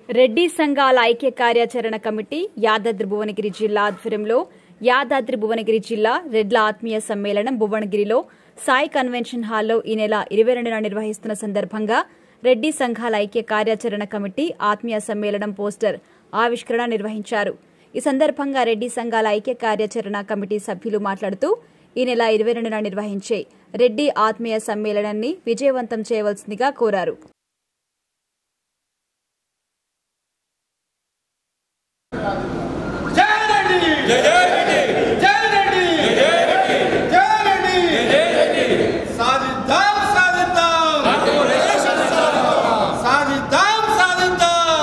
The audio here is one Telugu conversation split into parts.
రెడ్డి సంఘాల ఐక్య కార్యాచరణ కమిటీ యాదాద్రి భువనగిరి జిల్లా ఆధ్వర్యంలో యాదాద్రి భువనగిరి జిల్లా రెడ్ల ఆత్మీయ సమ్మేళనం భువనగిరిలో సాయి కన్వెన్షన్ హాల్లో ఈ నెల ఇరవై రెండున నిర్వహిస్తున్న సందర్భంగా రెడ్డి సంఘాల ఐక్య కార్యాచరణ కమిటీ ఆత్మీయ సమ్మేళనం పోస్టర్ ఆవిష్కరణ నిర్వహించారు ఈ సందర్భంగా రెడ్డి సంఘాల ఐక్య కార్యాచరణ కమిటీ సభ్యులు మాట్లాడుతూ ఈ నెల ఇరవై రెండున నిర్వహించే రెడ్డి ఆత్మీయ సమ్మేళనాన్ని విజయవంతం చేయవలసిందిగా కోరారు జై రెడ్డి జై రెడ్డి జై రెడ్డి జై రెడ్డి జై రెడ్డి జై రెడ్డి సాధిద్దాం సాధిద్దాం సాధిద్దాం సాధిద్దాం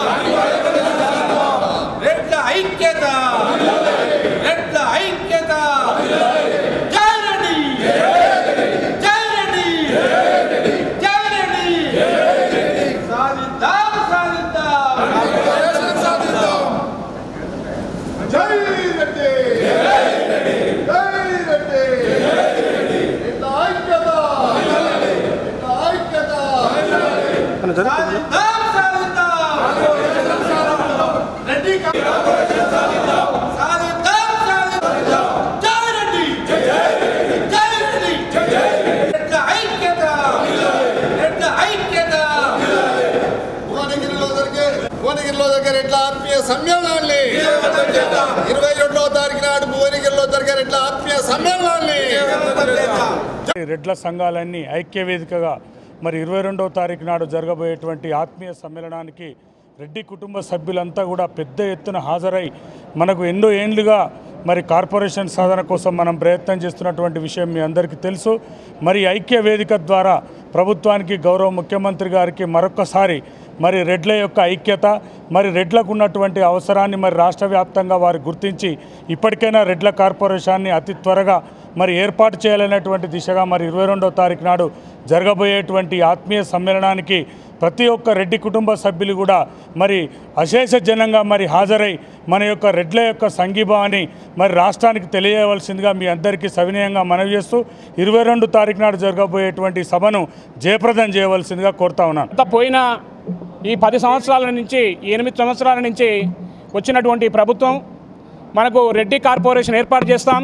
రెడ్ల ఐక్యత రెడ్ల ఐక్యత జై రెడ్డి జై రెడ్డి జై రెడ్డి సాధిద్దాం సాధిద్దాం జై రెడ్డి జై రెడ్డి ఇంత ఐక్యత ఇంత ఐక్యత సాధిద్దాం సాధిద్దాం రెడ్డి కా- సాధిద్దాం సాధిద్దాం జై రెడ్డి జై రెడ్డి రెడ్ల ఐక్యత రెడ్ల ఐక్యత భువనగిరిలో జరిగే భువనగిరిలో జరిగే ఇట్లా ఆత్మీయ సమ్మేళనాన్ని ఇరవై రెండవ తారీఖు నాడు భువనగిరిలో జరిగే ఇట్లా ఆత్మీయ సమ్మేళనాన్ని రెడ్ల సంఘాలన్నీ ఐక్య వేదికగా మరి ఇరవై రెండవ తారీఖు నాడు జరగబోయేటువంటి ఆత్మీయ సమ్మేళనానికి రెడ్డి కుటుంబ సభ్యులంతా కూడా పెద్ద ఎత్తున హాజరై మనకు ఎన్నో ఏండ్లుగా మరి కార్పొరేషన్ సాధన కోసం మనం ప్రయత్నం చేస్తున్నటువంటి విషయం మీ అందరికీ తెలుసు మరి ఐక్య వేదిక ద్వారా ప్రభుత్వానికి గౌరవ ముఖ్యమంత్రి గారికి మరొక్కసారి మరి రెడ్ల యొక్క ఐక్యత మరి రెడ్లకు ఉన్నటువంటి అవసరాన్ని మరి రాష్ట్ర వ్యాప్తంగా వారు గుర్తించి ఇప్పటికైనా రెడ్ల కార్పొరేషన్ని అతి త్వరగా మరి ఏర్పాటు చేయాలనేటువంటి దిశగా మరి ఇరవై రెండవ తారీఖు నాడు జరగబోయేటువంటి ఆత్మీయ సమ్మేళనానికి ప్రతి ఒక్క రెడ్డి కుటుంబ సభ్యులు కూడా మరి అశేష జనంగా మరి హాజరై మన యొక్క రెడ్ల యొక్క సంఘీభావాన్ని మరి రాష్ట్రానికి తెలియవలసిందిగా మీ అందరికీ సవినయంగా మనవి చేస్తూ ఇరవై రెండు తారీఖు నాడు జరగబోయేటువంటి సభను జయప్రదం చేయవలసిందిగా కోరుతా ఉన్నాను గత పోయిన ఈ పది సంవత్సరాల నుంచి ఈ ఎనిమిది సంవత్సరాల నుంచి వచ్చినటువంటి ప్రభుత్వం మనకు రెడ్డి కార్పొరేషన్ ఏర్పాటు చేస్తాం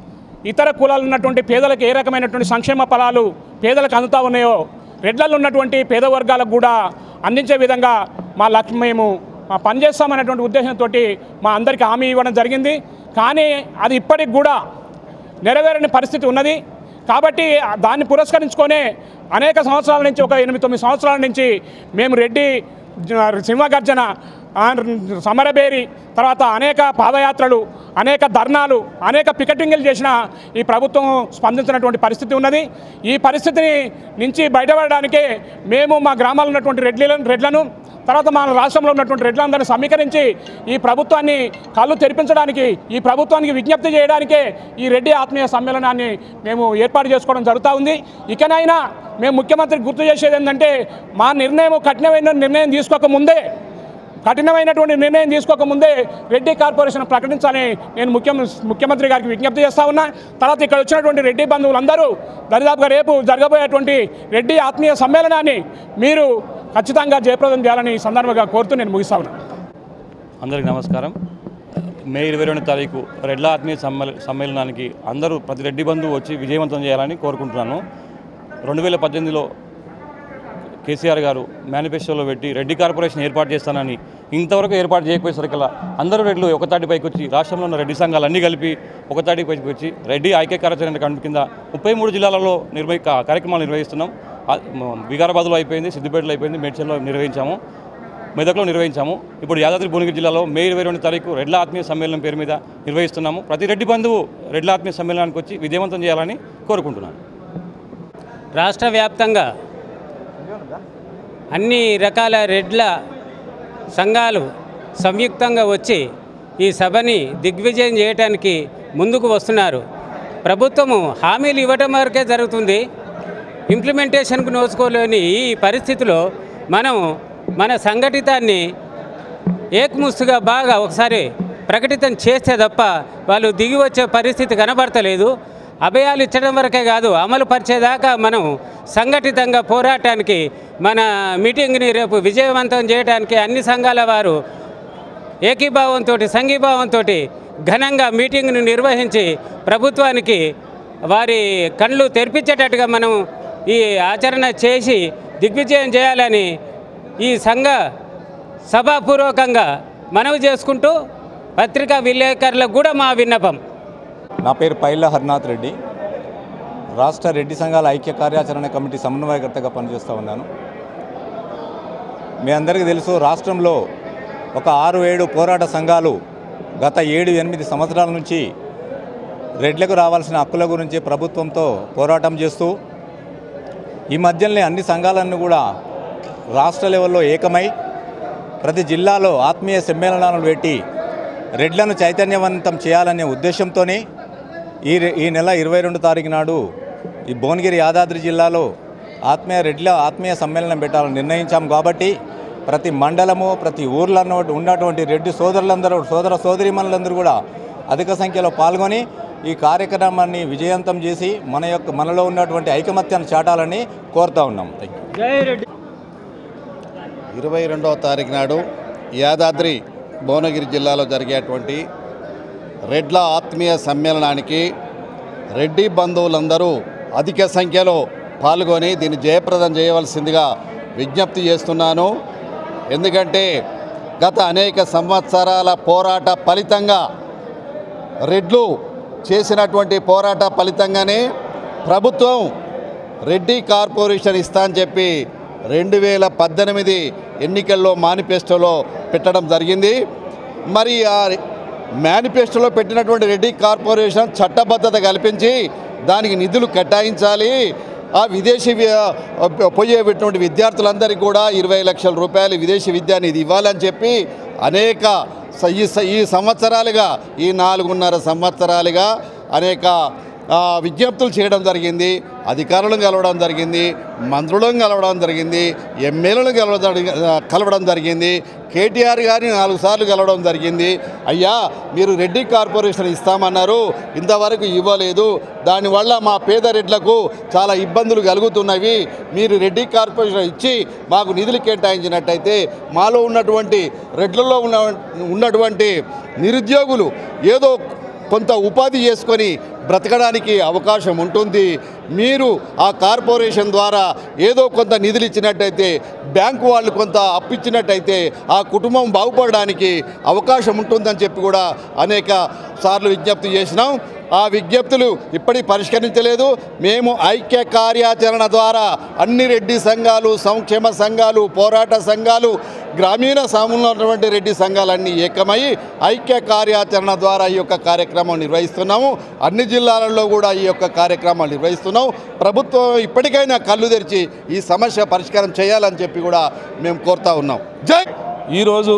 ఇతర కులాలు ఉన్నటువంటి పేదలకు ఏ రకమైనటువంటి సంక్షేమ ఫలాలు పేదలకు అందుతా ఉన్నాయో రెడ్లలో ఉన్నటువంటి పేద వర్గాలకు కూడా అందించే విధంగా మా లక్ష్యం మేము మా పనిచేస్తామనేటువంటి ఉద్దేశంతో మా అందరికీ హామీ ఇవ్వడం జరిగింది కానీ అది ఇప్పటికి కూడా నెరవేరని పరిస్థితి ఉన్నది కాబట్టి దాన్ని పురస్కరించుకొనే అనేక సంవత్సరాల నుంచి ఒక ఎనిమిది తొమ్మిది సంవత్సరాల నుంచి మేము రెడ్డి జ- సింహగర్జన ఆ, సమరబేరి తర్వాత అనేక పాదయాత్రలు అనేక ధర్నాలు అనేక పికెటింగ్లు చేసిన ఈ ప్రభుత్వం స్పందించినటువంటి పరిస్థితి ఉన్నది ఈ పరిస్థితిని నుంచి బయటపడడానికే మేము మా గ్రామాల్లో ఉన్నటువంటి రెడ్లను రెడ్లను తర్వాత మన రాష్ట్రంలో ఉన్నటువంటి రెడ్లందరినీ సమీకరించి ఈ ప్రభుత్వాన్ని కళ్ళు తెరిపించడానికి ఈ ప్రభుత్వానికి విజ్ఞప్తి చేయడానికే ఈ రెడ్డి ఆత్మీయ సమ్మేళనాన్ని మేము ఏర్పాటు చేసుకోవడం జరుగుతూ ఉంది ఇకనైనా మేము ముఖ్యమంత్రికి గుర్తు చేసేది ఏంటంటే మా నిర్ణయం కఠినమైన నిర్ణయం తీసుకోకముందే కఠినమైనటువంటి నిర్ణయం తీసుకోకముందే రెడ్డి కార్పొరేషన్ ప్రకటించాలని నేను ముఖ్య ముఖ్యమంత్రి గారికి విజ్ఞప్తి చేస్తా ఉన్నా తర్వాత ఇక్కడ వచ్చినటువంటి రెడ్డి బంధువులందరూ దరిదాపుగా రేపు జరగబోయేటువంటి రెడ్డి ఆత్మీయ సమ్మేళనాన్ని మీరు ఖచ్చితంగా జయప్రదం చేయాలని ఈ సందర్భంగా కోరుతూ నేను ముగిస్తా ఉన్నాను అందరికీ నమస్కారం మే ఇరవై రెండు తారీఖు రెడ్ల ఆత్మీయ సమ్మేళ సమ్మేళనానికి అందరూ ప్రతి రెడ్డి బంధువు వచ్చి విజయవంతం చేయాలని కోరుకుంటున్నాను రెండు వేల పద్దెనిమిదిలో కేసీఆర్ గారు మేనిఫెస్టోలో పెట్టి రెడ్డి కార్పొరేషన్ ఏర్పాటు చేస్తానని ఇంతవరకు ఏర్పాటు చేయకపోయేసరికల్లా అందరూ రెడ్లు ఒక తాటిపైకి వచ్చి రాష్ట్రంలో ఉన్న రెడ్డి సంఘాలు అన్నీ కలిపి ఒక తాటిపైకి వచ్చి రెడ్డి ఐక్య కార్యాచరణ కమిటీ కింద ముప్పై మూడు జిల్లాలలో నిర్వహి కా- కార్యక్రమాలు నిర్వహిస్తున్నాం ఆ, మ- వికారాబాద్లో అయిపోయింది సిద్దిపేటలో అయిపోయింది మేడ్చల్లో నిర్వహించాము మెదక్లో నిర్వహించాము ఇప్పుడు యాదాద్రి భువనగిరి జిల్లాలో మే ఇరవై రెండు తారీఖు రెడ్ల ఆత్మీయ సమ్మేళనం పేరు మీద నిర్వహిస్తున్నాము ప్రతి రెడ్డి బంధువు రెడ్ల ఆత్మీయ సమ్మేళనానికి వచ్చి విజయవంతం చేయాలని కోరుకుంటున్నాను రాష్ట్ర వ్యాప్తంగా అన్ని రకాల రెడ్ల సంఘాలు సంయుక్తంగా వచ్చి ఈ సభని దిగ్విజయం చేయడానికి ముందుకు వస్తున్నారు ప్రభుత్వము హామీలు ఇవ్వటం వరకే జరుగుతుంది ఇంప్లిమెంటేషన్కు నోచుకోలేని ఈ పరిస్థితిలో మనం మన సంఘటితాన్ని ఏకముస్తుగా బాగా ఒకసారి ప్రకటితం చేస్తే తప్ప వాళ్ళు దిగి వచ్చే పరిస్థితి కనబడతలేదు అభయాలు ఇచ్చడం వరకే కాదు అమలు పరిచేదాకా మనం సంఘటితంగా పోరాటానికి మన మీటింగ్ని రేపు విజయవంతం చేయడానికి అన్ని సంఘాల వారు ఏకీభావంతో సంఘీభావంతో ఘనంగా మీటింగ్ను నిర్వహించి ప్రభుత్వానికి వారి కళ్ళు తెరిపించేటట్టుగా మనం ఈ ఆచరణ చేసి దిగ్విజయం చేయాలని ఈ సంఘ సభాపూర్వకంగా మనవి చేసుకుంటూ పత్రికా విలేకరులకు కూడా మా విన్నపం నా పేరు పైల హర్నాథ్ రెడ్డి రాష్ట్ర రెడ్డి సంఘాల ఐక్య కార్యాచరణ కమిటీ సమన్వయకర్తగా పనిచేస్తూ ఉన్నాను మీ అందరికీ తెలుసు రాష్ట్రంలో ఒక ఆరు ఏడు పోరాట సంఘాలు గత ఏడు ఎనిమిది సంవత్సరాల నుంచి రెడ్లకు రావాల్సిన హక్కుల గురించి ప్రభుత్వంతో పోరాటం చేస్తూ ఈ మధ్యలోనే అన్ని సంఘాలన్నీ కూడా రాష్ట్ర లెవెల్లో ఏకమై ప్రతి జిల్లాలో ఆత్మీయ సమ్మేళనాలు పెట్టి రెడ్లను చైతన్యవంతం చేయాలనే ఉద్దేశంతోనే ఈ రె- ఈ నెల ఇరవై రెండు తారీఖు నాడు ఈ భువనగిరి యాదాద్రి జిల్లాలో ఆత్మీయ రెడ్ల ఆత్మీయ సమ్మేళనం పెట్టాలని నిర్ణయించాం కాబట్టి ప్రతి మండలము ప్రతి ఊర్లలో ఉన్నటువంటి రెడ్డి సోదరులందరూ సోదర సోదరిమణులందరూ కూడా అధిక సంఖ్యలో పాల్గొని ఈ కార్యక్రమాన్ని విజయవంతం చేసి మన యొక్క మనలో ఉన్నటువంటి ఐకమత్యాన్ని చాటాలని కోరుతా ఉన్నాం థ్యాంక్ యూ ఇరవై రెండవ తారీఖు నాడు యాదాద్రి భువనగిరి జిల్లాలో జరిగేటువంటి రెడ్ల ఆత్మీయ సమ్మేళనానికి రెడ్డి బంధువులందరూ అధిక సంఖ్యలో పాల్గొని దీన్ని జయప్రదం చేయవలసిందిగా విజ్ఞప్తి చేస్తున్నాను ఎందుకంటే గత అనేక సంవత్సరాల పోరాట ఫలితంగా రెడ్లు చేసినటువంటి పోరాట ఫలితంగానే ప్రభుత్వం రెడ్డి కార్పొరేషన్ ఇస్తా అని చెప్పి రెండు వేల పద్దెనిమిది ఎన్నికల్లో మేనిఫెస్టోలో పెట్టడం జరిగింది మరి ఆ మేనిఫెస్టోలో పెట్టినటువంటి రెడ్డి కార్పొరేషన్ చట్టబద్ధత కల్పించి దానికి నిధులు కేటాయించాలి ఆ విదేశీ వి- పోయేటువంటి విద్యార్థులందరికీ కూడా ఇరవై లక్షల రూపాయలు విదేశీ విద్యా నిధి ఇవ్వాలని చెప్పి అనేక స- ఈ స- ఈ సంవత్సరాలుగా ఈ నాలుగున్నర సంవత్సరాలుగా అనేక ఆ, విజ్ఞప్తులు చేయడం జరిగింది అధికారులను కలవడం జరిగింది మంత్రులను కలవడం జరిగింది ఎమ్మెల్యేలను కలవడం జరిగి- ఆ, కలవడం జరిగింది కేటీఆర్ గారిని నాలుగు సార్లు కలవడం జరిగింది అయ్యా మీరు రెడ్డి కార్పొరేషన్ ఇస్తామన్నారు ఇంతవరకు ఇవ్వలేదు దానివల్ల మా పేద రెడ్లకు చాలా ఇబ్బందులు కలుగుతున్నవి మీరు రెడ్డి కార్పొరేషన్ ఇచ్చి మాకు నిధులు కేటాయించినట్టయితే మాలో ఉన్నటువంటి రెడ్లలో ఉన్న ఉన్నటువంటి నిరుద్యోగులు ఏదో కొంత ఉపాధి చేసుకొని బ్రతకడానికి అవకాశం ఉంటుంది మీరు ఆ కార్పొరేషన్ ద్వారా ఏదో కొంత నిధులు ఇచ్చినట్టయితే బ్యాంకు వాళ్ళు కొంత అప్పిచ్చినట్టయితే ఆ కుటుంబం బాగుపడడానికి అవకాశం ఉంటుందని చెప్పి కూడా అనేక సార్లు విజ్ఞప్తి చేసినాం ఆ విజ్ఞప్తులు ఇప్పటికీ పరిష్కరించలేదు మేము ఐక్య కార్యాచరణ ద్వారా అన్ని రెడ్డి సంఘాలు సంక్షేమ సంఘాలు పోరాట సంఘాలు గ్రామీణ సాములో ఉన్నటువంటి రెడ్డి సంఘాలన్నీ ఏకమై ఐక్య కార్యాచరణ ద్వారా ఈ యొక్క కార్యక్రమం నిర్వహిస్తున్నాము అన్ని జిల్లాలలో కూడా ఈ యొక్క కార్యక్రమాలు నిర్వహిస్తున్నాం ప్రభుత్వం ఇప్పటికైనా కళ్ళు తెరిచి ఈ సమస్య పరిష్కారం చేయాలని చెప్పి కూడా మేము కోరుతా ఉన్నాం జై ఈరోజు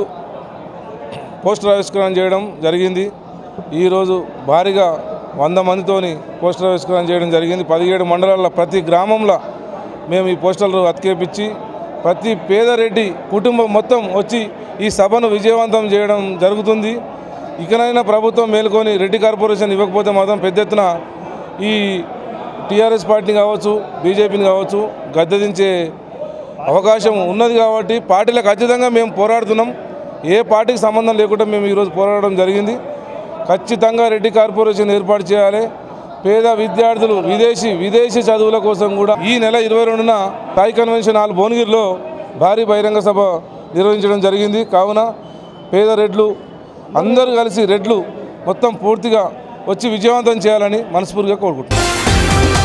పోస్టర్ ఆవిష్కరణ చేయడం జరిగింది ఈరోజు భారీగా వంద మందితోని పోస్టర్ ఆవిష్కరణ చేయడం జరిగింది పదిహేడు మండలాల ప్రతి గ్రామంలో మేము ఈ పోస్టర్లు అతికేపించి ప్రతి పేదరెడ్డి కుటుంబం మొత్తం వచ్చి ఈ సభను విజయవంతం చేయడం జరుగుతుంది ఇకనైనా ప్రభుత్వం మేలుకొని రెడ్డి కార్పొరేషన్ ఇవ్వకపోతే మాత్రం పెద్ద ఎత్తున ఈ టీఆర్ఎస్ పార్టీని కావచ్చు బీజేపీని కావచ్చు గద్దెదించే అవకాశం ఉన్నది కాబట్టి పార్టీలకు ఖచ్చితంగా మేము పోరాడుతున్నాం ఏ పార్టీకి సంబంధం లేకుండా మేము ఈరోజు పోరాడడం జరిగింది ఖచ్చితంగా రెడ్డి కార్పొరేషన్ ఏర్పాటు చేయాలి పేద విద్యార్థులు విదేశీ విదేశీ చదువుల కోసం కూడా ఈ నెల ఇరవై రెండున సాయి కన్వెన్షన్ హాల్ భువనగిరిలో భారీ బహిరంగ సభ నిర్వహించడం జరిగింది కావున పేద రెడ్లు అందరూ కలిసి రెడ్లు మొత్తం పూర్తిగా వచ్చి విజయవంతం చేయాలని మనస్ఫూర్తిగా కోరుకుంటున్నాను